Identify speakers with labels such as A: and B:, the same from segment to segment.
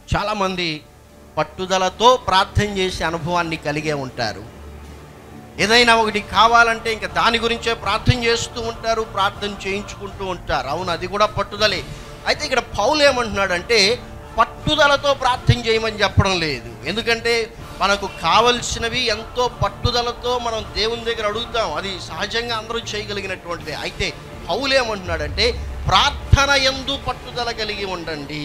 A: చాలామంది పట్టుదలతో ప్రార్థన చేసే అనుభవాన్ని కలిగే ఉంటారు ఏదైనా ఒకటి కావాలంటే ఇంకా దాని గురించే ప్రార్థన చేస్తూ ఉంటారు ప్రార్థన చేయించుకుంటూ ఉంటారు అవును అది కూడా పట్టుదలే అయితే ఇక్కడ పౌలు ఏమంటున్నాడంటే పట్టుదలతో ప్రార్థన చేయమని చెప్పడం లేదు ఎందుకంటే మనకు కావలసినవి ఎంతో పట్టుదలతో మనం దేవుని దగ్గర అడుగుతాం అది సహజంగా అందరూ చేయగలిగినటువంటిదే అయితే పౌలు ఏమంటున్నాడంటే ప్రార్థన ఎందు పట్టుదల కలిగి ఉండండి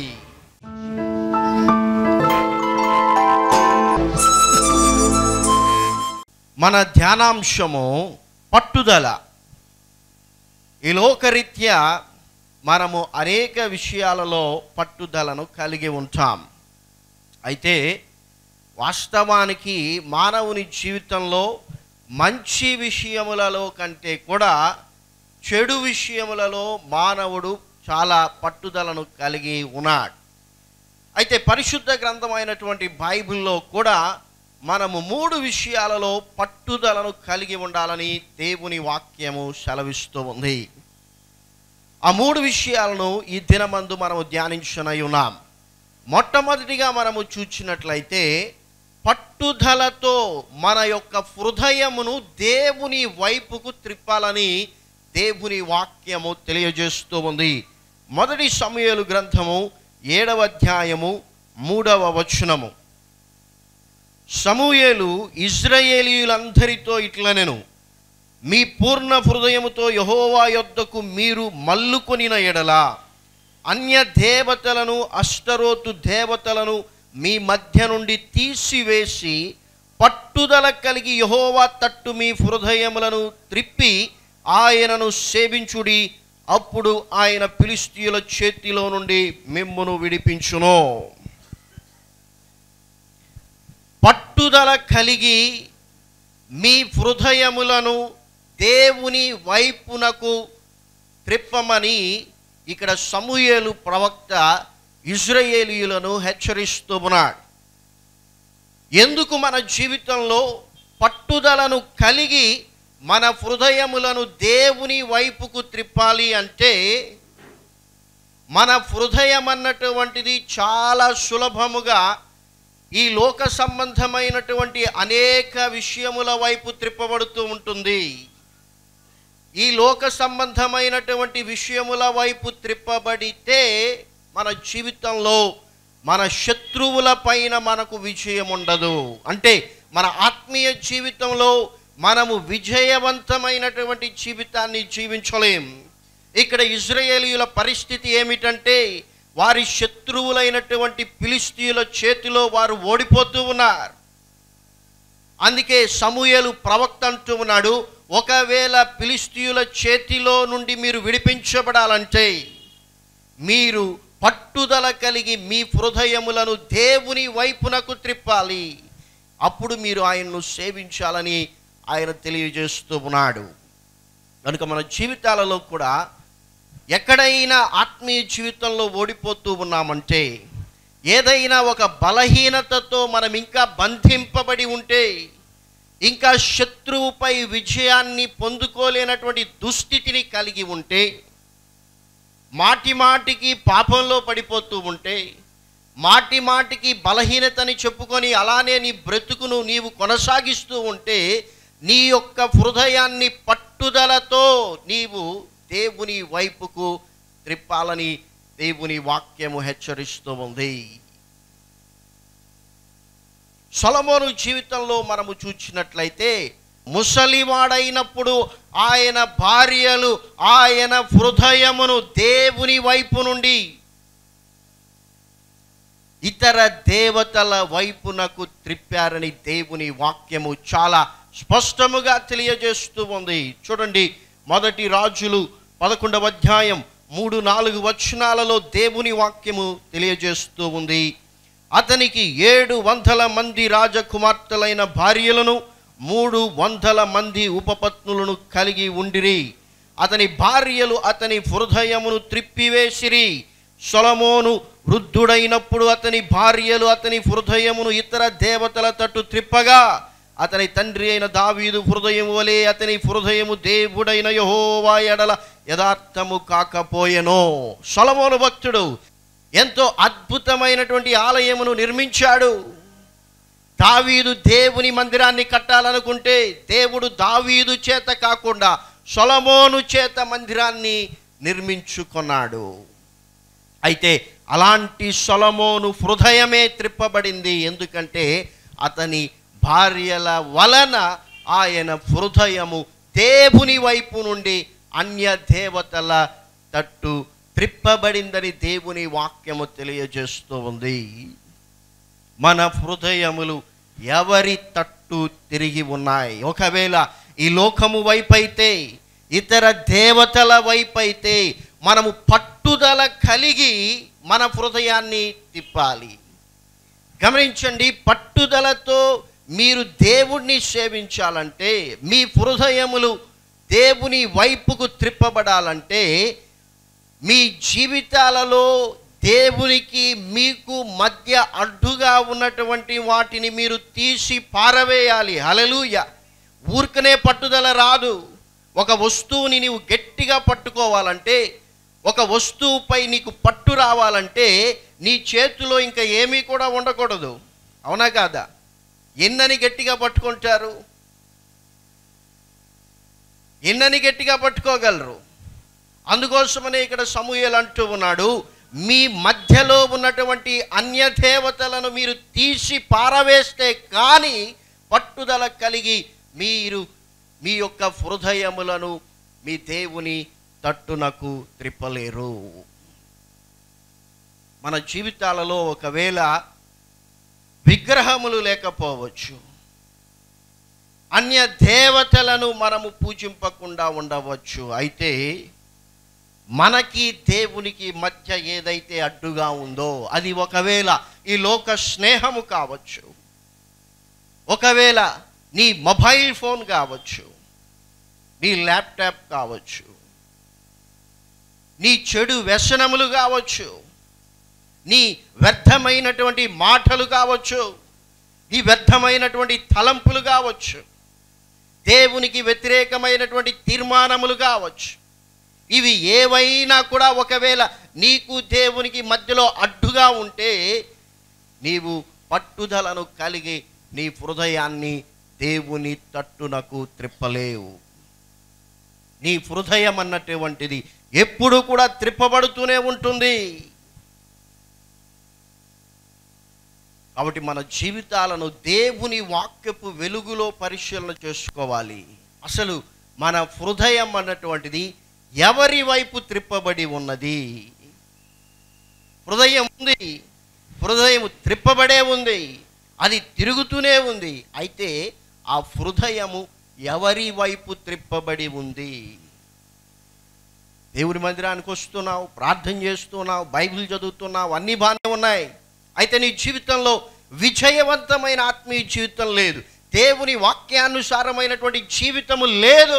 A: మన ధ్యానాంశము పట్టుదల ఈ లోకరీత్యా మనము అనేక విషయాలలో పట్టుదలను కలిగి ఉంటాం అయితే వాస్తవానికి మానవుని జీవితంలో మంచి విషయములలో కంటే కూడా చెడు విషయములలో మానవుడు చాలా పట్టుదలను కలిగి ఉన్నాడు అయితే పరిశుద్ధ గ్రంథమైనటువంటి బైబిల్లో కూడా మనము మూడు విషయాలలో పట్టుదలను కలిగి ఉండాలని దేవుని వాక్యము సెలవిస్తూ ఉంది ఆ మూడు విషయాలను ఈ దినమందు మనము ధ్యానించనై ఉన్నాం మొట్టమొదటిగా మనము చూచినట్లయితే పట్టుదలతో మన యొక్క హృదయమును దేవుని వైపుకు త్రిప్పాలని దేవుని వాక్యము తెలియజేస్తూ ఉంది మొదటి సమయలు గ్రంథము ఏడవ అధ్యాయము మూడవ వచనము సమూయేలు ఇజ్రాయేలీయులందరితో ఇట్లనెను మీ పూర్ణ హృదయముతో యహోవా యొద్దకు మీరు మల్లుకొనిన ఎడల అన్య దేవతలను అష్టరోతు దేవతలను మీ మధ్య నుండి తీసివేసి పట్టుదల కలిగి యహోవా తట్టు మీ హృదయములను త్రిప్పి ఆయనను సేవించుడి అప్పుడు ఆయన ఫిలిస్తీయుల చేతిలో నుండి మిమ్మును విడిపించును పట్టుదల కలిగి మీ హృదయములను దేవుని వైపునకు త్రిప్పమని ఇక్కడ సమూయేలు ప్రవక్త ఇజ్రాయేలీయులను హెచ్చరిస్తూ ఉన్నాడు ఎందుకు మన జీవితంలో పట్టుదలను కలిగి మన హృదయములను దేవుని వైపుకు త్రిప్పాలి అంటే మన హృదయం అన్నటువంటిది చాలా సులభముగా ఈ లోక సంబంధమైనటువంటి అనేక విషయముల వైపు త్రిప్పబడుతూ ఉంటుంది ఈ లోక సంబంధమైనటువంటి విషయముల వైపు త్రిప్పబడితే మన జీవితంలో మన శత్రువుల పైన మనకు విజయం ఉండదు అంటే మన ఆత్మీయ జీవితంలో మనము విజయవంతమైనటువంటి జీవితాన్ని జీవించలేం ఇక్కడ ఇజ్రాయేలీయుల పరిస్థితి ఏమిటంటే వారి శత్రువులైనటువంటి ఫిలిస్తీయుల చేతిలో వారు ఓడిపోతూ ఉన్నారు అందుకే సమూయేలు ప్రవక్త అంటూ ఉన్నాడు ఒకవేళ ఫిలిస్తీయుల చేతిలో నుండి మీరు విడిపించబడాలంటే మీరు పట్టుదల కలిగి మీ హృదయములను దేవుని వైపునకు త్రిప్పాలి అప్పుడు మీరు ఆయన్ను సేవించాలని ఆయన తెలియజేస్తూ ఉన్నాడు కనుక మన జీవితాలలో కూడా ఎక్కడైనా ఆత్మీయ జీవితంలో ఓడిపోతూ ఉన్నామంటే ఏదైనా ఒక బలహీనతతో మనం ఇంకా బంధింపబడి ఉంటే ఇంకా శత్రువుపై విజయాన్ని పొందుకోలేనటువంటి దుస్థితిని కలిగి ఉంటే మాటి మాటికి పాపంలో పడిపోతూ ఉంటే మాటి మాటికి బలహీనతని చెప్పుకొని అలానే నీ బ్రతుకును నీవు కొనసాగిస్తూ ఉంటే నీ యొక్క హృదయాన్ని పట్టుదలతో నీవు దేవుని వైపుకు త్రిప్పాలని దేవుని వాక్యము హెచ్చరిస్తూ ఉంది సొలమోను జీవితంలో మనము చూచినట్లయితే ముసలివాడైనప్పుడు ఆయన భార్యలు ఆయన హృదయమును దేవుని వైపు నుండి ఇతర దేవతల వైపునకు త్రిప్పారని దేవుని వాక్యము చాలా స్పష్టముగా తెలియజేస్తూ ఉంది చూడండి మొదటి రాజులు పదకొండవ అధ్యాయం మూడు నాలుగు వచనాలలో దేవుని వాక్యము తెలియజేస్తూ ఉంది అతనికి ఏడు వందల మంది రాజకుమార్తెలైన భార్యలను మూడు వందల మంది ఉపపత్నులను కలిగి ఉండిరి అతని భార్యలు అతని హృదయమును త్రిప్పివేసిరి సొలమోను వృద్ధుడైనప్పుడు అతని భార్యలు అతని హృదయమును ఇతర దేవతల తట్టు త్రిప్పగా అతని తండ్రి అయిన దావీదు హృదయం వలె అతని హృదయము దేవుడైన యహోవా ఎడల యథార్థము కాకపోయెనో సొలమోను భక్తుడు ఎంతో అద్భుతమైనటువంటి ఆలయమును నిర్మించాడు దావీదు దేవుని మందిరాన్ని కట్టాలనుకుంటే దేవుడు దావీదు చేత కాకుండా సొలమోను చేత మందిరాన్ని నిర్మించుకున్నాడు అయితే అలాంటి సొలమోను హృదయమే త్రిప్పబడింది ఎందుకంటే అతని భార్యల వలన ఆయన హృదయము దేవుని వైపు నుండి అన్య దేవతల తట్టు త్రిప్పబడిందని దేవుని వాక్యము తెలియజేస్తూ ఉంది మన హృదయములు ఎవరి తట్టు తిరిగి ఉన్నాయి ఒకవేళ ఈ లోకము వైపైతే ఇతర దేవతల వైపైతే మనము పట్టుదల కలిగి మన హృదయాన్ని తిప్పాలి గమనించండి పట్టుదలతో మీరు దేవుణ్ణి సేవించాలంటే మీ హృదయములు దేవుని వైపుకు త్రిప్పబడాలంటే మీ జీవితాలలో దేవునికి మీకు మధ్య అడ్డుగా ఉన్నటువంటి వాటిని మీరు తీసి పారవేయాలి హలలుయ ఊరికనే పట్టుదల రాదు ఒక వస్తువుని నీవు గట్టిగా పట్టుకోవాలంటే ఒక వస్తువుపై నీకు పట్టు రావాలంటే నీ చేతిలో ఇంకా ఏమీ కూడా ఉండకూడదు అవునా కాదా ఎన్నని గట్టిగా పట్టుకుంటారు ఎన్నని గట్టిగా పట్టుకోగలరు అందుకోసమనే ఇక్కడ సమూహలు అంటూ ఉన్నాడు మీ మధ్యలో ఉన్నటువంటి అన్య దేవతలను మీరు తీసి పారవేస్తే కానీ పట్టుదల కలిగి మీరు మీ యొక్క హృదయములను మీ దేవుని తట్టునకు త్రిప్పలేరు మన జీవితాలలో ఒకవేళ విగ్రహములు లేకపోవచ్చు అన్య దేవతలను మనము పూజింపకుండా ఉండవచ్చు అయితే మనకి దేవునికి మధ్య ఏదైతే అడ్డుగా ఉందో అది ఒకవేళ ఈ లోక స్నేహము కావచ్చు ఒకవేళ నీ మొబైల్ ఫోన్ కావచ్చు నీ ల్యాప్టాప్ కావచ్చు నీ చెడు వ్యసనములు కావచ్చు నీ వ్యర్థమైనటువంటి మాటలు కావచ్చు నీ వ్యర్థమైనటువంటి తలంపులు కావచ్చు దేవునికి వ్యతిరేకమైనటువంటి తీర్మానములు కావచ్చు ఇవి ఏవైనా కూడా ఒకవేళ నీకు దేవునికి మధ్యలో అడ్డుగా ఉంటే నీవు పట్టుదలను కలిగి నీ హృదయాన్ని దేవుని తట్టునకు త్రిప్పలేవు నీ హృదయం అన్నటువంటిది ఎప్పుడు కూడా త్రిప్పబడుతూనే ఉంటుంది కాబట్టి మన జీవితాలను దేవుని వాక్యపు వెలుగులో పరిశీలన చేసుకోవాలి అసలు మన హృదయం అన్నటువంటిది ఎవరి వైపు త్రిప్పబడి ఉన్నది హృదయం ఉంది హృదయం త్రిప్పబడే ఉంది అది తిరుగుతూనే ఉంది అయితే ఆ హృదయము ఎవరి వైపు త్రిప్పబడి ఉంది దేవుని మందిరానికి వస్తున్నావు ప్రార్థన చేస్తున్నావు బైబిల్ చదువుతున్నావు అన్నీ బాగానే ఉన్నాయి అయితే నీ జీవితంలో విజయవంతమైన ఆత్మీయ జీవితం లేదు దేవుని వాక్యానుసారమైనటువంటి జీవితము లేదు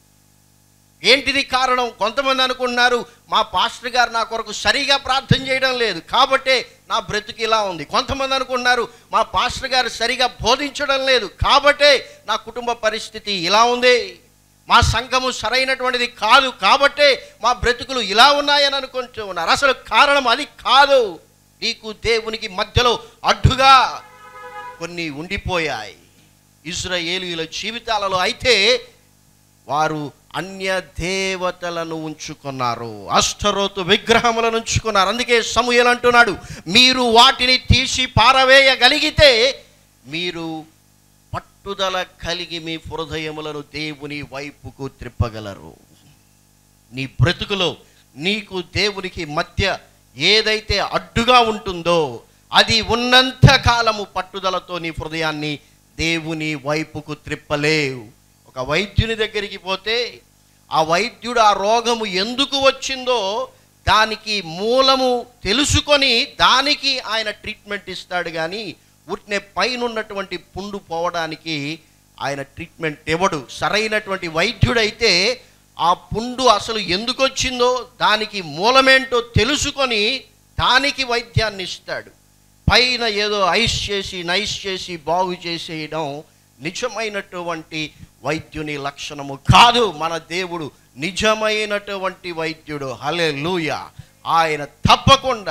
A: ఏంటిది కారణం కొంతమంది అనుకుంటున్నారు మా పాస్టర్ గారు నా కొరకు సరిగా ప్రార్థన చేయడం లేదు కాబట్టే నా బ్రతుకు ఇలా ఉంది కొంతమంది అనుకుంటున్నారు మా పాస్టర్ గారు సరిగా బోధించడం లేదు కాబట్టే నా కుటుంబ పరిస్థితి ఇలా ఉంది మా సంఘము సరైనటువంటిది కాదు కాబట్టే మా బ్రతుకులు ఇలా ఉన్నాయని అనుకుంటూ ఉన్నారు అసలు కారణం అది కాదు నీకు దేవునికి మధ్యలో అడ్డుగా కొన్ని ఉండిపోయాయి ఇజ్రాయేలీల జీవితాలలో అయితే వారు అన్య దేవతలను ఉంచుకున్నారు అష్టరోతు విగ్రహములను ఉంచుకున్నారు అందుకే సమూహలు అంటున్నాడు మీరు వాటిని తీసి పారవేయగలిగితే మీరు పట్టుదల కలిగి మీ హృదయములను దేవుని వైపుకు త్రిప్పగలరు నీ బ్రతుకులో నీకు దేవునికి మధ్య ఏదైతే అడ్డుగా ఉంటుందో అది ఉన్నంత కాలము పట్టుదలతో నీ హృదయాన్ని దేవుని వైపుకు త్రిప్పలేవు ఒక వైద్యుని దగ్గరికి పోతే ఆ వైద్యుడు ఆ రోగము ఎందుకు వచ్చిందో దానికి మూలము తెలుసుకొని దానికి ఆయన ట్రీట్మెంట్ ఇస్తాడు కానీ ఉట్నే పైన ఉన్నటువంటి పుండు పోవడానికి ఆయన ట్రీట్మెంట్ ఇవ్వడు సరైనటువంటి వైద్యుడైతే ఆ పుండు అసలు ఎందుకు వచ్చిందో దానికి మూలమేంటో తెలుసుకొని దానికి వైద్యాన్ని ఇస్తాడు పైన ఏదో ఐస్ చేసి నైస్ చేసి బాగు చేసేయడం నిజమైనటువంటి వైద్యుని లక్షణము కాదు మన దేవుడు నిజమైనటువంటి వైద్యుడు హలే ఆయన తప్పకుండా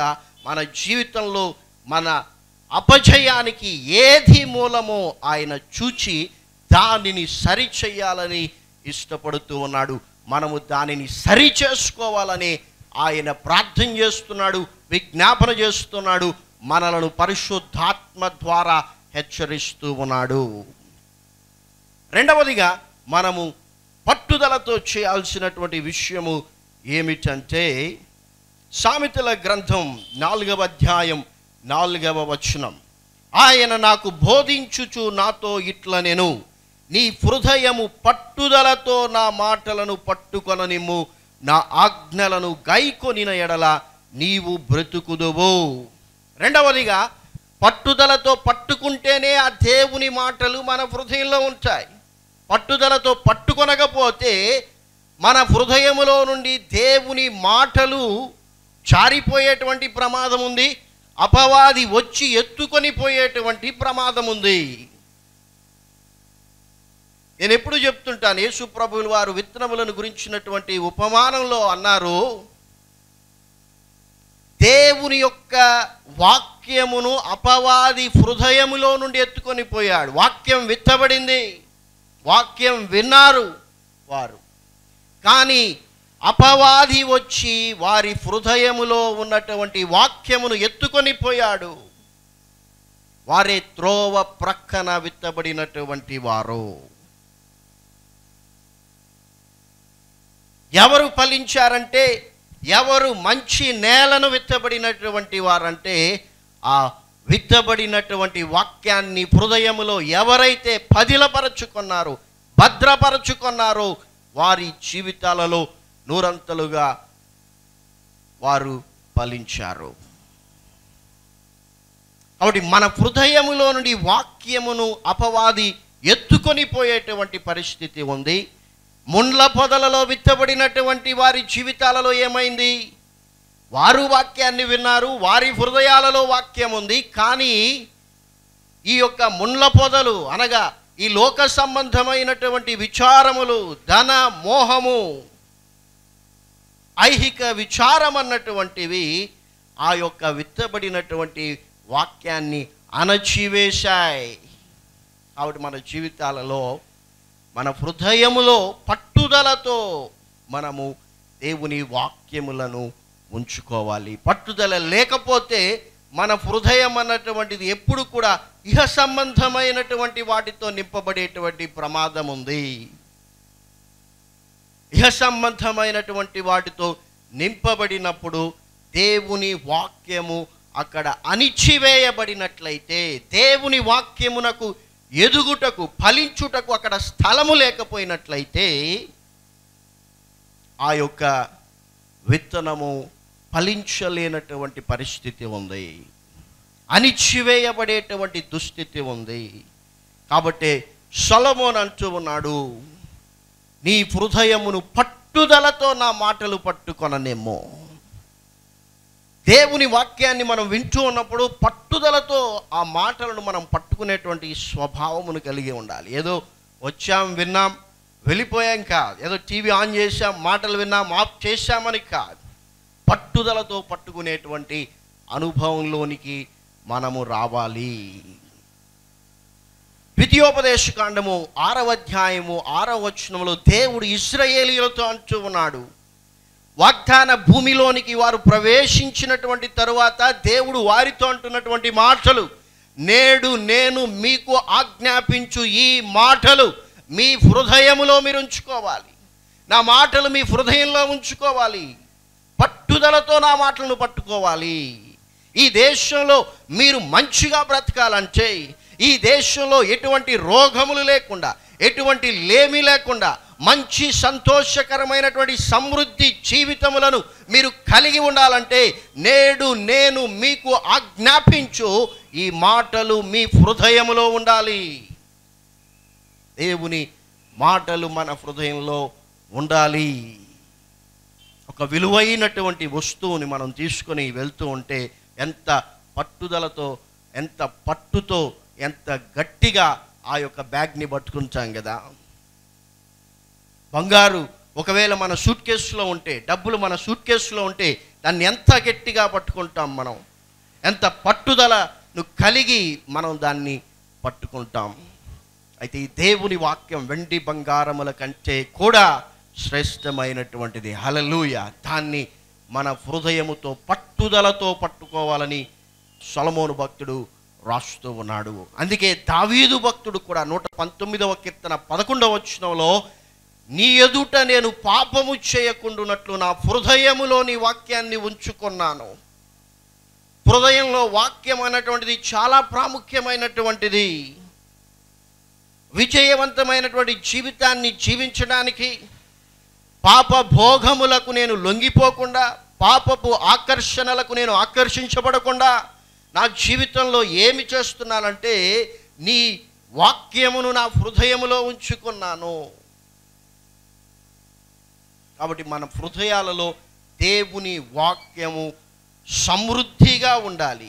A: మన జీవితంలో మన అపజయానికి ఏది మూలమో ఆయన చూచి దానిని సరి చేయాలని ఇష్టపడుతూ ఉన్నాడు మనము దానిని సరి చేసుకోవాలని ఆయన ప్రార్థన చేస్తున్నాడు విజ్ఞాపన చేస్తున్నాడు మనలను పరిశుద్ధాత్మ ద్వారా హెచ్చరిస్తూ ఉన్నాడు రెండవదిగా మనము పట్టుదలతో చేయాల్సినటువంటి విషయము ఏమిటంటే సామెతల గ్రంథం నాలుగవ అధ్యాయం నాలుగవ వచనం ఆయన నాకు బోధించుచు నాతో ఇట్ల నేను నీ హృదయము పట్టుదలతో నా మాటలను పట్టుకొననిమ్ము నా ఆజ్ఞలను గైకొనిన ఎడల నీవు బ్రతుకుదువు రెండవదిగా పట్టుదలతో పట్టుకుంటేనే ఆ దేవుని మాటలు మన హృదయంలో ఉంటాయి పట్టుదలతో పట్టుకొనకపోతే మన హృదయములో నుండి దేవుని మాటలు జారిపోయేటువంటి ప్రమాదం ఉంది అపవాది వచ్చి ఎత్తుకొని పోయేటువంటి ప్రమాదం ఉంది నేను ఎప్పుడు చెప్తుంటాను యేసు ప్రభువులు వారు విత్తనములను గురించినటువంటి ఉపమానంలో అన్నారు దేవుని యొక్క వాక్యమును అపవాది హృదయములో నుండి ఎత్తుకొని పోయాడు వాక్యం విత్తబడింది వాక్యం విన్నారు వారు కానీ అపవాది వచ్చి వారి హృదయములో ఉన్నటువంటి వాక్యమును ఎత్తుకొని పోయాడు వారే త్రోవ ప్రక్కన విత్తబడినటువంటి వారు ఎవరు ఫలించారంటే ఎవరు మంచి నేలను విత్తబడినటువంటి వారంటే ఆ విత్తబడినటువంటి వాక్యాన్ని హృదయములో ఎవరైతే పదిలపరచుకున్నారో భద్రపరచుకున్నారో వారి జీవితాలలో నూరంతలుగా వారు ఫలించారు కాబట్టి మన హృదయములో నుండి వాక్యమును అపవాది ఎత్తుకొని పోయేటువంటి పరిస్థితి ఉంది ముండ్ల పొదలలో విత్తబడినటువంటి వారి జీవితాలలో ఏమైంది వారు వాక్యాన్ని విన్నారు వారి హృదయాలలో వాక్యం ఉంది కానీ ఈ యొక్క ముండ్ల పొదలు అనగా ఈ లోక సంబంధమైనటువంటి విచారములు ధన మోహము ఐహిక విచారం అన్నటువంటివి ఆ యొక్క విత్తబడినటువంటి వాక్యాన్ని అణచివేశాయి కాబట్టి మన జీవితాలలో మన హృదయములో పట్టుదలతో మనము దేవుని వాక్యములను ఉంచుకోవాలి పట్టుదల లేకపోతే మన హృదయం అన్నటువంటిది ఎప్పుడు కూడా ఇహ సంబంధమైనటువంటి వాటితో నింపబడేటువంటి ప్రమాదం ఉంది ఇహ సంబంధమైనటువంటి వాటితో నింపబడినప్పుడు దేవుని వాక్యము అక్కడ అణిచివేయబడినట్లయితే దేవుని వాక్యమునకు ఎదుగుటకు ఫలించుటకు అక్కడ స్థలము లేకపోయినట్లయితే ఆ యొక్క విత్తనము ఫలించలేనటువంటి పరిస్థితి ఉంది అణిచివేయబడేటువంటి దుస్థితి ఉంది కాబట్టి సొలమోన్ అంటూ ఉన్నాడు నీ హృదయమును పట్టుదలతో నా మాటలు పట్టుకొననేమో దేవుని వాక్యాన్ని మనం వింటూ ఉన్నప్పుడు పట్టుదలతో ఆ మాటలను మనం పట్టుకునేటువంటి స్వభావమును కలిగి ఉండాలి ఏదో వచ్చాం విన్నాం వెళ్ళిపోయాం కాదు ఏదో టీవీ ఆన్ చేశాం మాటలు విన్నాం ఆఫ్ చేశామని కాదు పట్టుదలతో పట్టుకునేటువంటి అనుభవంలోనికి మనము రావాలి ద్వితీయోపదేశకాండము ఆరవ అధ్యాయము ఆరవ వచనంలో దేవుడు ఇస్రాయేలీలతో అంటూ ఉన్నాడు వాగ్దాన భూమిలోనికి వారు ప్రవేశించినటువంటి తరువాత దేవుడు వారితో అంటున్నటువంటి మాటలు నేడు నేను మీకు ఆజ్ఞాపించు ఈ మాటలు మీ హృదయములో మీరు ఉంచుకోవాలి నా మాటలు మీ హృదయంలో ఉంచుకోవాలి పట్టుదలతో నా మాటలను పట్టుకోవాలి ఈ దేశంలో మీరు మంచిగా బ్రతకాలంటే ఈ దేశంలో ఎటువంటి రోగములు లేకుండా ఎటువంటి లేమి లేకుండా మంచి సంతోషకరమైనటువంటి సమృద్ధి జీవితములను మీరు కలిగి ఉండాలంటే నేడు నేను మీకు ఆజ్ఞాపించు ఈ మాటలు మీ హృదయములో ఉండాలి దేవుని మాటలు మన హృదయంలో ఉండాలి ఒక విలువైనటువంటి వస్తువుని మనం తీసుకొని వెళ్తూ ఉంటే ఎంత పట్టుదలతో ఎంత పట్టుతో ఎంత గట్టిగా ఆ యొక్క బ్యాగ్ని పట్టుకుంటాం కదా బంగారు ఒకవేళ మన సూట్ కేసులో ఉంటే డబ్బులు మన సూట్ కేసులో ఉంటే దాన్ని ఎంత గట్టిగా పట్టుకుంటాం మనం ఎంత పట్టుదలను కలిగి మనం దాన్ని పట్టుకుంటాం అయితే ఈ దేవుని వాక్యం వెండి బంగారముల కంటే కూడా శ్రేష్టమైనటువంటిది హలలుయ దాన్ని మన హృదయముతో పట్టుదలతో పట్టుకోవాలని సొలమోను భక్తుడు రాస్తూ ఉన్నాడు అందుకే దావీదు భక్తుడు కూడా నూట పంతొమ్మిదవ కీర్తన పదకొండవ వచనంలో నీ ఎదుట నేను పాపము చేయకుండునట్లు నా హృదయములో నీ వాక్యాన్ని ఉంచుకున్నాను హృదయంలో వాక్యం అన్నటువంటిది చాలా ప్రాముఖ్యమైనటువంటిది విజయవంతమైనటువంటి జీవితాన్ని జీవించడానికి పాప భోగములకు నేను లొంగిపోకుండా పాపపు ఆకర్షణలకు నేను ఆకర్షించబడకుండా నా జీవితంలో ఏమి చేస్తున్నానంటే నీ వాక్యమును నా హృదయములో ఉంచుకున్నాను కాబట్టి మన హృదయాలలో దేవుని వాక్యము సమృద్ధిగా ఉండాలి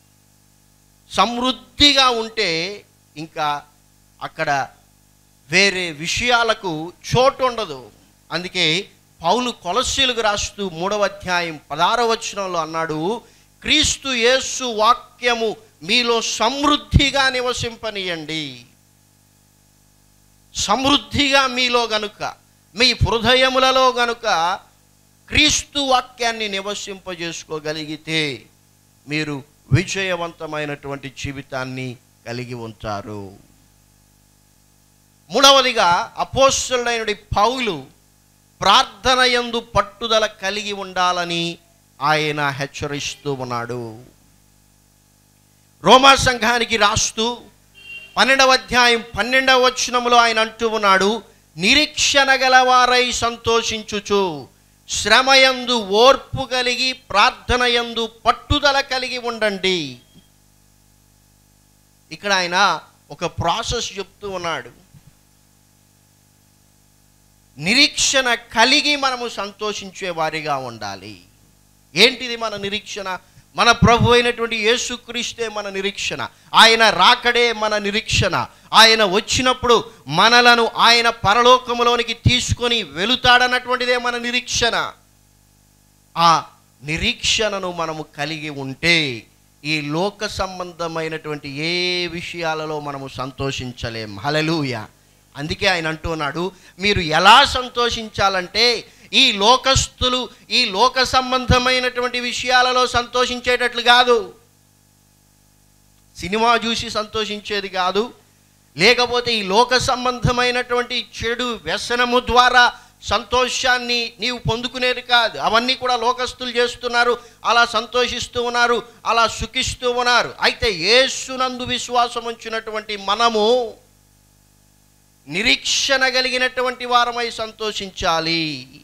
A: సమృద్ధిగా ఉంటే ఇంకా అక్కడ వేరే విషయాలకు చోటు ఉండదు అందుకే పౌలు కొలస్సీలకు రాస్తూ మూడవ అధ్యాయం పదారవ వచనంలో అన్నాడు క్రీస్తు యేసు వాక్యము మీలో సమృద్ధిగా నివసింపనీయండి సమృద్ధిగా మీలో గనుక మీ హృదయములలో గనుక క్రీస్తు వాక్యాన్ని నివసింపజేసుకోగలిగితే మీరు విజయవంతమైనటువంటి జీవితాన్ని కలిగి ఉంటారు మూడవదిగా అపోస్తులైనడి పౌలు ప్రార్థన యందు పట్టుదల కలిగి ఉండాలని ఆయన హెచ్చరిస్తూ ఉన్నాడు రోమా సంఘానికి రాస్తూ పన్నెండవ అధ్యాయం పన్నెండవ వచనములో ఆయన అంటూ ఉన్నాడు నిరీక్షణ గలవారై సంతోషించుచు శ్రమయందు ఓర్పు కలిగి ప్రార్థనయందు పట్టుదల కలిగి ఉండండి ఇక్కడ ఆయన ఒక ప్రాసెస్ చెప్తూ ఉన్నాడు నిరీక్షణ కలిగి మనము సంతోషించే వారిగా ఉండాలి ఏంటిది మన నిరీక్షణ మన ప్రభు అయినటువంటి యేసుక్రీస్తే మన నిరీక్షణ ఆయన రాకడే మన నిరీక్షణ ఆయన వచ్చినప్పుడు మనలను ఆయన పరలోకములోనికి తీసుకొని వెళుతాడన్నటువంటిదే మన నిరీక్షణ ఆ నిరీక్షణను మనము కలిగి ఉంటే ఈ లోక సంబంధమైనటువంటి ఏ విషయాలలో మనము సంతోషించలేం హలలుయ అందుకే ఆయన అంటున్నాడు మీరు ఎలా సంతోషించాలంటే ఈ లోకస్తులు ఈ లోక సంబంధమైనటువంటి విషయాలలో సంతోషించేటట్లు కాదు సినిమా చూసి సంతోషించేది కాదు లేకపోతే ఈ లోక సంబంధమైనటువంటి చెడు వ్యసనము ద్వారా సంతోషాన్ని నీవు పొందుకునేది కాదు అవన్నీ కూడా లోకస్తులు చేస్తున్నారు అలా సంతోషిస్తూ ఉన్నారు అలా సుఖిస్తూ ఉన్నారు అయితే యేసునందు విశ్వాసం ఉంచినటువంటి మనము నిరీక్షణ కలిగినటువంటి వారమై సంతోషించాలి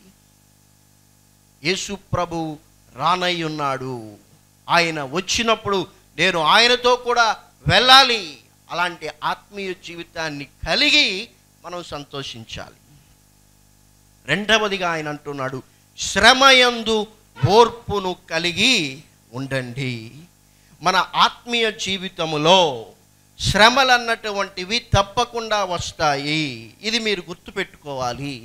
A: యేసు ప్రభు రానై ఉన్నాడు ఆయన వచ్చినప్పుడు నేను ఆయనతో కూడా వెళ్ళాలి అలాంటి ఆత్మీయ జీవితాన్ని కలిగి మనం సంతోషించాలి రెండవదిగా ఆయన అంటున్నాడు శ్రమయందు ఓర్పును కలిగి ఉండండి మన ఆత్మీయ జీవితములో శ్రమలు అన్నటువంటివి తప్పకుండా వస్తాయి ఇది మీరు గుర్తుపెట్టుకోవాలి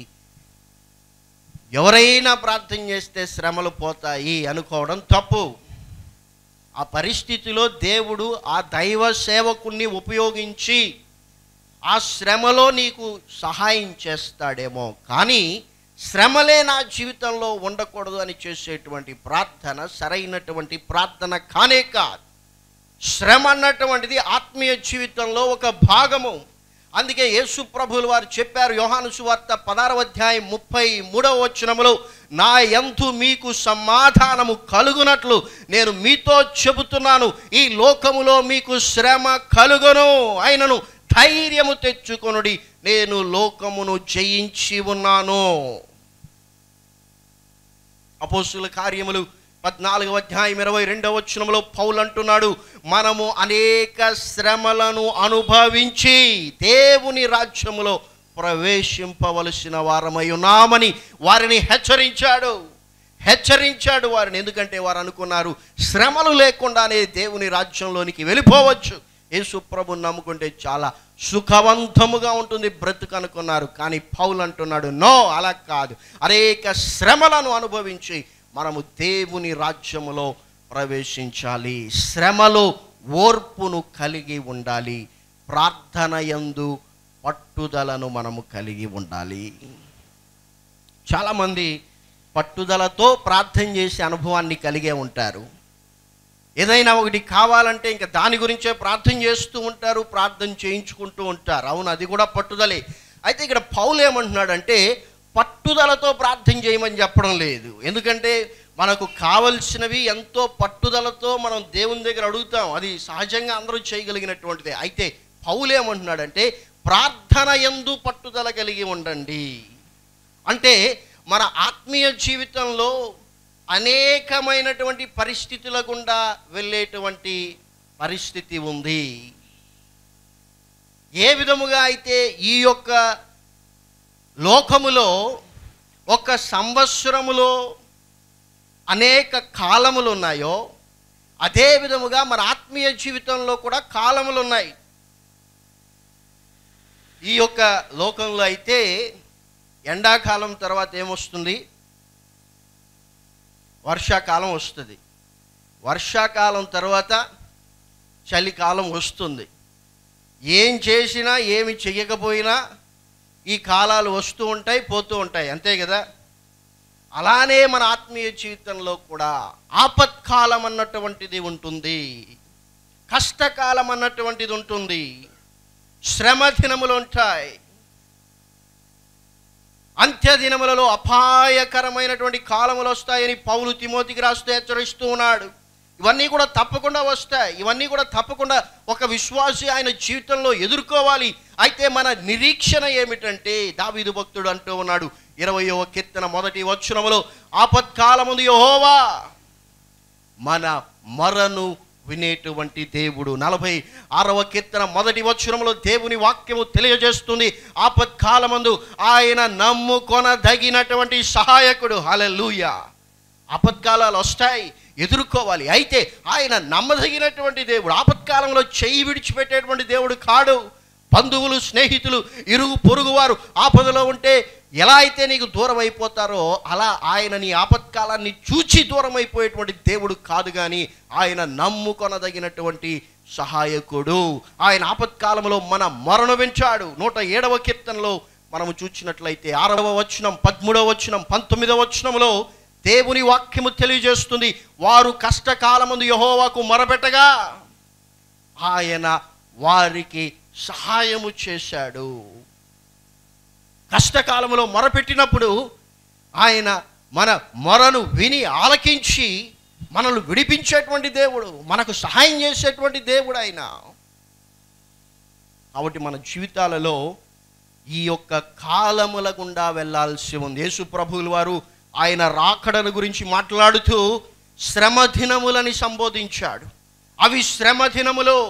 A: ఎవరైనా ప్రార్థన చేస్తే శ్రమలు పోతాయి అనుకోవడం తప్పు ఆ పరిస్థితిలో దేవుడు ఆ దైవ సేవకుణ్ణి ఉపయోగించి ఆ శ్రమలో నీకు సహాయం చేస్తాడేమో కానీ శ్రమలే నా జీవితంలో ఉండకూడదు అని చేసేటువంటి ప్రార్థన సరైనటువంటి ప్రార్థన కానే కాదు శ్రమ అన్నటువంటిది ఆత్మీయ జీవితంలో ఒక భాగము అందుకే యేసు ప్రభులు వారు చెప్పారు యోహాను సువార్త పదారవ అధ్యాయం ముప్పై మూడవ వచనములో నా ఎందు మీకు సమాధానము కలుగునట్లు నేను మీతో చెబుతున్నాను ఈ లోకములో మీకు శ్రమ కలుగును అయినను ధైర్యము తెచ్చుకొనుడి నేను లోకమును జయించి ఉన్నాను అపోస్తుల కార్యములు పద్నాలుగవ అధ్యాయం ఇరవై రెండవ వచనంలో పౌలు అంటున్నాడు మనము అనేక శ్రమలను అనుభవించి దేవుని రాజ్యములో ప్రవేశింపవలసిన వారమై ఉన్నామని వారిని హెచ్చరించాడు హెచ్చరించాడు వారిని ఎందుకంటే వారు అనుకున్నారు శ్రమలు లేకుండానే దేవుని రాజ్యంలోనికి వెళ్ళిపోవచ్చు యేసు ప్రభుని నమ్ముకుంటే చాలా సుఖవంతముగా ఉంటుంది బ్రతుకు అనుకున్నారు కానీ పౌలు అంటున్నాడు నో అలా కాదు అనేక శ్రమలను అనుభవించి మనము దేవుని రాజ్యములో ప్రవేశించాలి శ్రమలో ఓర్పును కలిగి ఉండాలి ప్రార్థన యందు పట్టుదలను మనము కలిగి ఉండాలి చాలామంది పట్టుదలతో ప్రార్థన చేసే అనుభవాన్ని కలిగే ఉంటారు ఏదైనా ఒకటి కావాలంటే ఇంకా దాని గురించే ప్రార్థన చేస్తూ ఉంటారు ప్రార్థన చేయించుకుంటూ ఉంటారు అవును అది కూడా పట్టుదలే అయితే ఇక్కడ పౌలు ఏమంటున్నాడంటే పట్టుదలతో ప్రార్థన చేయమని చెప్పడం లేదు ఎందుకంటే మనకు కావలసినవి ఎంతో పట్టుదలతో మనం దేవుని దగ్గర అడుగుతాం అది సహజంగా అందరూ చేయగలిగినటువంటిదే అయితే పౌలు ఏమంటున్నాడంటే ప్రార్థన ఎందు పట్టుదల కలిగి ఉండండి అంటే మన ఆత్మీయ జీవితంలో అనేకమైనటువంటి పరిస్థితుల గుండా వెళ్ళేటువంటి పరిస్థితి ఉంది ఏ విధముగా అయితే ఈ యొక్క లోకములో ఒక సంవత్సరములో అనేక కాలములు ఉన్నాయో అదే విధముగా మన ఆత్మీయ జీవితంలో కూడా కాలములు ఉన్నాయి ఈ యొక్క లోకంలో అయితే ఎండాకాలం తర్వాత ఏమొస్తుంది వర్షాకాలం వస్తుంది వర్షాకాలం తర్వాత చలికాలం వస్తుంది ఏం చేసినా ఏమి చెయ్యకపోయినా ఈ కాలాలు వస్తూ ఉంటాయి పోతూ ఉంటాయి అంతే కదా అలానే మన ఆత్మీయ జీవితంలో కూడా ఆపత్కాలం అన్నటువంటిది ఉంటుంది కష్టకాలం అన్నటువంటిది ఉంటుంది శ్రమ దినములు ఉంటాయి అంత్య దినములలో అపాయకరమైనటువంటి కాలములు వస్తాయని పౌలు తిమోతికి రాస్తూ హెచ్చరిస్తూ ఉన్నాడు ఇవన్నీ కూడా తప్పకుండా వస్తాయి ఇవన్నీ కూడా తప్పకుండా ఒక విశ్వాసి ఆయన జీవితంలో ఎదుర్కోవాలి అయితే మన నిరీక్షణ ఏమిటంటే దావీదు భక్తుడు అంటూ ఉన్నాడు ఇరవయవ కీర్తన మొదటి వచనములో ఆపత్కాలముందు యెహోవా మన మరను వినేటువంటి దేవుడు నలభై ఆరవ కీర్తన మొదటి వచనంలో దేవుని వాక్యము తెలియజేస్తుంది ఆపత్కాలమందు ఆయన నమ్ముకొనదగినటువంటి సహాయకుడు హలెలూయ ఆపత్కాలాలు వస్తాయి ఎదుర్కోవాలి అయితే ఆయన నమ్మదగినటువంటి దేవుడు ఆపత్కాలంలో చెయ్యి విడిచిపెట్టేటువంటి దేవుడు కాడు బంధువులు స్నేహితులు ఇరుగు పొరుగు వారు ఆపదలో ఉంటే ఎలా అయితే నీకు దూరం అయిపోతారో అలా ఆయన నీ ఆపత్కాలాన్ని చూచి దూరం అయిపోయేటువంటి దేవుడు కాదు కానీ ఆయన నమ్ముకొనదగినటువంటి సహాయకుడు ఆయన ఆపత్కాలంలో మన మరణ వెంచాడు నూట ఏడవ కీర్తనలో మనము చూసినట్లయితే ఆరవ వచనం పదమూడవ వచనం పంతొమ్మిదవ వచనంలో దేవుని వాక్యము తెలియజేస్తుంది వారు కష్టకాలమందు యహోవాకు మొరపెట్టగా ఆయన వారికి సహాయము చేశాడు కష్టకాలంలో మొరపెట్టినప్పుడు ఆయన మన మొరను విని ఆలకించి మనల్ని విడిపించేటువంటి దేవుడు మనకు సహాయం చేసేటువంటి దేవుడు ఆయన కాబట్టి మన జీవితాలలో ఈ యొక్క కాలముల గుండా వెళ్ళాల్సి ఉంది యేసు ప్రభువుల వారు ఆయన రాకడను గురించి మాట్లాడుతూ శ్రమ దినములని సంబోధించాడు అవి శ్రమ దినములో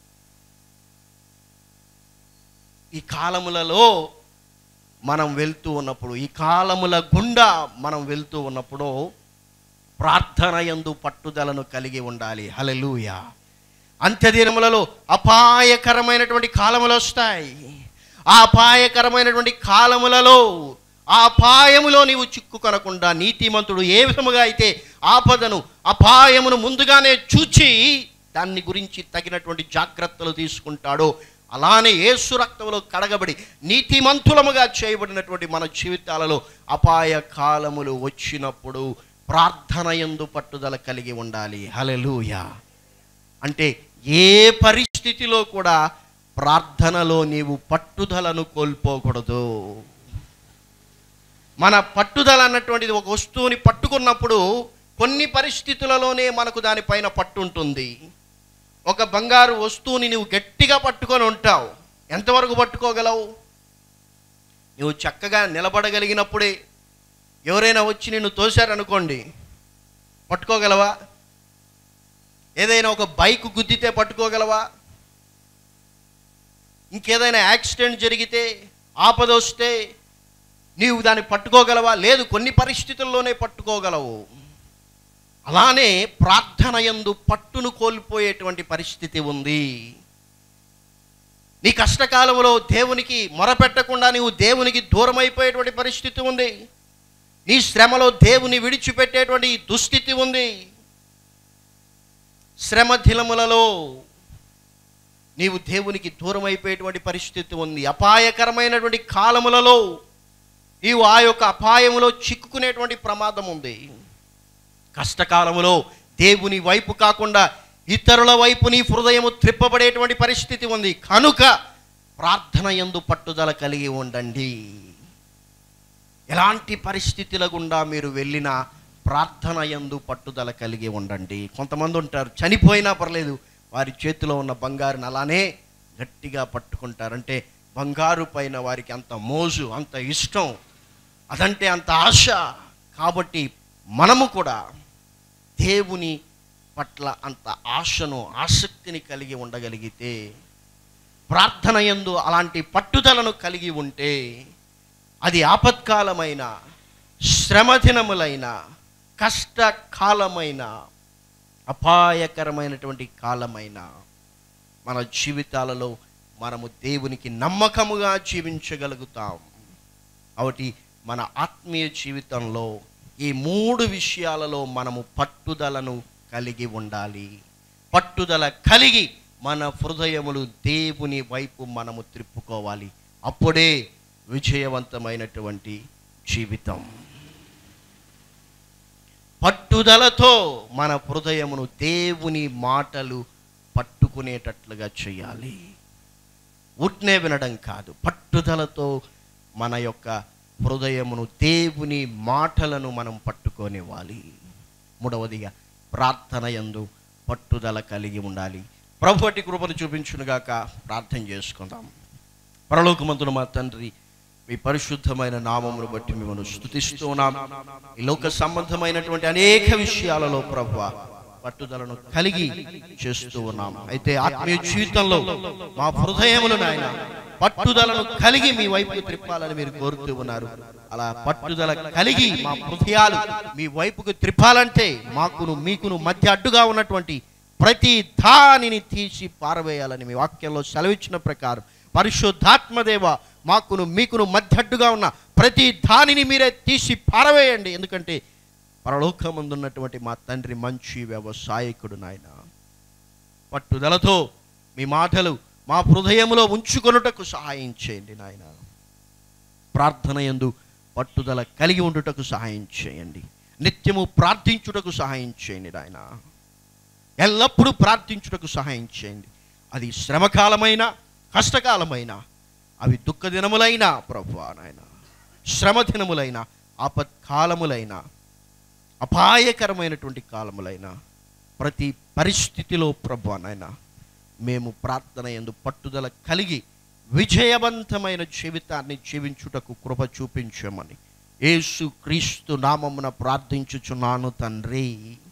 A: ఈ కాలములలో మనం వెళ్తూ ఉన్నప్పుడు ఈ కాలముల గుండా మనం వెళ్తూ ఉన్నప్పుడు ప్రార్థన యందు పట్టుదలను కలిగి ఉండాలి హలెలూయ అంత్యదినములలో అపాయకరమైనటువంటి కాలములు వస్తాయి ఆ అపాయకరమైనటువంటి కాలములలో ఆ అపాయములో నీవు చిక్కుకొనకుండా నీతిమంతుడు ఏ విధముగా అయితే ఆపదను అపాయమును ముందుగానే చూచి దాన్ని గురించి తగినటువంటి జాగ్రత్తలు తీసుకుంటాడో అలానే యేసు రక్తములో కడగబడి నీతిమంతులముగా చేయబడినటువంటి మన జీవితాలలో అపాయ కాలములు వచ్చినప్పుడు ప్రార్థన యందు పట్టుదల కలిగి ఉండాలి హలెలూయ అంటే ఏ పరిస్థితిలో కూడా ప్రార్థనలో నీవు పట్టుదలను కోల్పోకూడదు మన పట్టుదల అన్నటువంటిది ఒక వస్తువుని పట్టుకున్నప్పుడు కొన్ని పరిస్థితులలోనే మనకు దానిపైన పట్టు ఉంటుంది ఒక బంగారు వస్తువుని నువ్వు గట్టిగా పట్టుకొని ఉంటావు ఎంతవరకు పట్టుకోగలవు నువ్వు చక్కగా నిలబడగలిగినప్పుడే ఎవరైనా వచ్చి నిన్ను తోశారనుకోండి పట్టుకోగలవా ఏదైనా ఒక బైక్ గుద్దితే పట్టుకోగలవా ఇంకేదైనా యాక్సిడెంట్ జరిగితే ఆపద వస్తే నీవు దాన్ని పట్టుకోగలవా లేదు కొన్ని పరిస్థితుల్లోనే పట్టుకోగలవు అలానే ప్రార్థన యందు పట్టును కోల్పోయేటువంటి పరిస్థితి ఉంది నీ కష్టకాలంలో దేవునికి మొరపెట్టకుండా నీవు దేవునికి దూరం అయిపోయేటువంటి పరిస్థితి ఉంది నీ శ్రమలో దేవుని విడిచిపెట్టేటువంటి దుస్థితి ఉంది శ్రమ దినములలో నీవు దేవునికి దూరం అయిపోయేటువంటి పరిస్థితి ఉంది అపాయకరమైనటువంటి కాలములలో నీవు ఆ యొక్క అపాయములో చిక్కుకునేటువంటి ప్రమాదం ఉంది కష్టకాలములో దేవుని వైపు కాకుండా ఇతరుల వైపు నీ హృదయము త్రిప్పబడేటువంటి పరిస్థితి ఉంది కనుక ప్రార్థన ఎందు పట్టుదల కలిగి ఉండండి ఎలాంటి పరిస్థితుల గుండా మీరు వెళ్ళినా ప్రార్థన ఎందు పట్టుదల కలిగి ఉండండి కొంతమంది ఉంటారు చనిపోయినా పర్లేదు వారి చేతిలో ఉన్న బంగారుని అలానే గట్టిగా పట్టుకుంటారు అంటే బంగారు పైన వారికి అంత మోజు అంత ఇష్టం అదంటే అంత ఆశ కాబట్టి మనము కూడా దేవుని పట్ల అంత ఆశను ఆసక్తిని కలిగి ఉండగలిగితే ప్రార్థన యందు అలాంటి పట్టుదలను కలిగి ఉంటే అది ఆపత్కాలమైన శ్రమదినములైన కష్టకాలమైన అపాయకరమైనటువంటి కాలమైన మన జీవితాలలో మనము దేవునికి నమ్మకముగా జీవించగలుగుతాం కాబట్టి మన ఆత్మీయ జీవితంలో ఈ మూడు విషయాలలో మనము పట్టుదలను కలిగి ఉండాలి పట్టుదల కలిగి మన హృదయములు దేవుని వైపు మనము త్రిప్పుకోవాలి అప్పుడే విజయవంతమైనటువంటి జీవితం పట్టుదలతో మన హృదయమును దేవుని మాటలు పట్టుకునేటట్లుగా చేయాలి ఉట్నే వినడం కాదు పట్టుదలతో మన యొక్క హృదయమును దేవుని మాటలను మనం పట్టుకోనివ్వాలి మూడవదిగా ప్రార్థన యందు పట్టుదల కలిగి ఉండాలి ప్రభువటి కృపను చూపించునుగాక ప్రార్థన చేసుకుందాం పరలోకమంతుడు మా తండ్రి మీ పరిశుద్ధమైన నామమును బట్టి మిమ్మల్ని స్థుతిస్తున్నాం ఈ లోక సంబంధమైనటువంటి అనేక విషయాలలో ప్రభు పట్టుదలను కలిగి చేస్తూ ఉన్నాం అయితే ఆత్మీయ జీవితంలో మా హృదయములు నాయన పట్టుదలను కలిగి మీ వైపుకు త్రిప్పాలని మీరు కోరుతూ ఉన్నారు అలా పట్టుదల కలిగి మా హృదయాలు మీ వైపుకు త్రిప్పాలంటే మాకును మీకును మధ్య అడ్డుగా ఉన్నటువంటి ప్రతి దానిని తీసి పారవేయాలని మీ వాక్యంలో సెలవిచ్చిన ప్రకారం పరిశుద్ధాత్మదేవ మాకును మీకును మధ్యడ్డుగా ఉన్న ప్రతి దానిని మీరే తీసి పారవేయండి ఎందుకంటే పరలోకమందున్నటువంటి మా తండ్రి మంచి వ్యవసాయకుడు నాయన పట్టుదలతో మీ మాటలు మా హృదయములో ఉంచుకొనుటకు సహాయం చేయండి నాయన ప్రార్థన యందు పట్టుదల కలిగి ఉండుటకు సహాయం చేయండి నిత్యము ప్రార్థించుటకు సహాయం చేయండి నాయన ఎల్లప్పుడూ ప్రార్థించుటకు సహాయం చేయండి అది శ్రమకాలమైన కష్టకాలమైన అవి దుఃఖ దినములైన ప్రభు నాయన శ్రమ దినములైన ఆపత్కాలములైన అపాయకరమైనటువంటి కాలములైన ప్రతి పరిస్థితిలో ప్రభు నాయన మేము ప్రార్థన ఎందు పట్టుదల కలిగి విజయవంతమైన జీవితాన్ని జీవించుటకు కృప చూపించమని యేసు క్రీస్తు నామమున ప్రార్థించుచున్నాను తండ్రి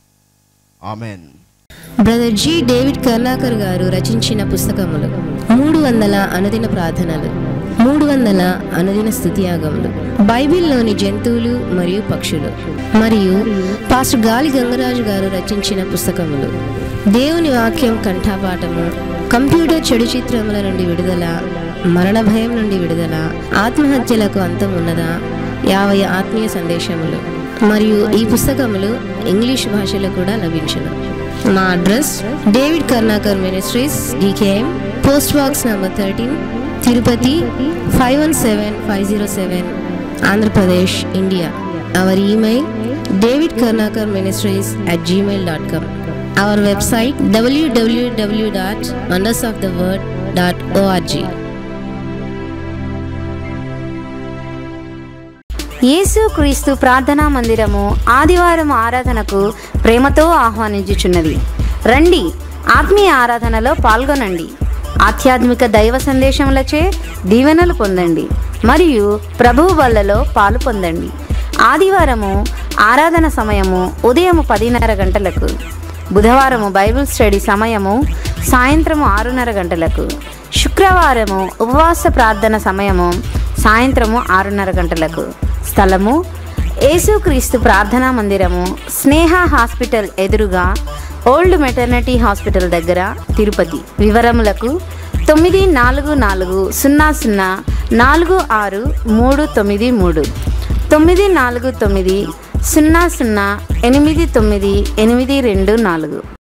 A: amen
B: brother G David Karlakar గారు రచించిన పుస్తకములు మూడు వందల అనుదిన ప్రార్థనలు మూడు వందల అనుదిన స్థుతియాగములు బైబిల్లోని జంతువులు మరియు పక్షులు మరియు పాస్టర్ గాలి గంగరాజు గారు రచించిన పుస్తకములు దేవుని వాక్యం కంఠాపాఠము కంప్యూటర్ చెడు చిత్రముల నుండి విడుదల మరణ భయం నుండి విడుదల ఆత్మహత్యలకు అంతం ఉన్నదా యాభై ఆత్మీయ సందేశములు మరియు ఈ పుస్తకములు ఇంగ్లీష్ భాషలో కూడా లభించును మా address David Karnakar ministries DKM post box number thirteen Tirupati five one seven five zero seven Andhra Pradesh India our email David Karnakar ministries at Gmail dot com our website డబ్ల్యూడబ్ల్యూడబ్ల్యూ dot wonders of the word dot org
C: యేసుక్రీస్తు ప్రార్థనా మందిరము ఆదివారం ఆరాధనకు ప్రేమతో ఆహ్వానించుచున్నది రండి ఆత్మీయ ఆరాధనలో పాల్గొనండి ఆధ్యాత్మిక దైవ సందేశములచే దీవెనలు పొందండి మరియు ప్రభువు వల్లలో పాలు పొందండి ఆదివారము ఆరాధన సమయము ఉదయం పదిన్నర గంటలకు బుధవారము బైబిల్ స్టడీ సమయము సాయంత్రము ఆరున్నర గంటలకు శుక్రవారము ఉపవాస ప్రార్థన సమయము సాయంత్రము ఆరున్నర గంటలకు స్థలము యేసుక్రీస్తు ప్రార్థనా మందిరము స్నేహ హాస్పిటల్ ఎదురుగా ఓల్డ్ మెటర్నిటీ హాస్పిటల్ దగ్గర తిరుపతి వివరములకు తొమ్మిది నాలుగు నాలుగు సున్నా సున్నా నాలుగు ఆరు మూడు తొమ్మిది మూడు తొమ్మిది నాలుగు తొమ్మిది సున్నా సున్నా ఎనిమిది తొమ్మిది ఎనిమిది రెండు నాలుగు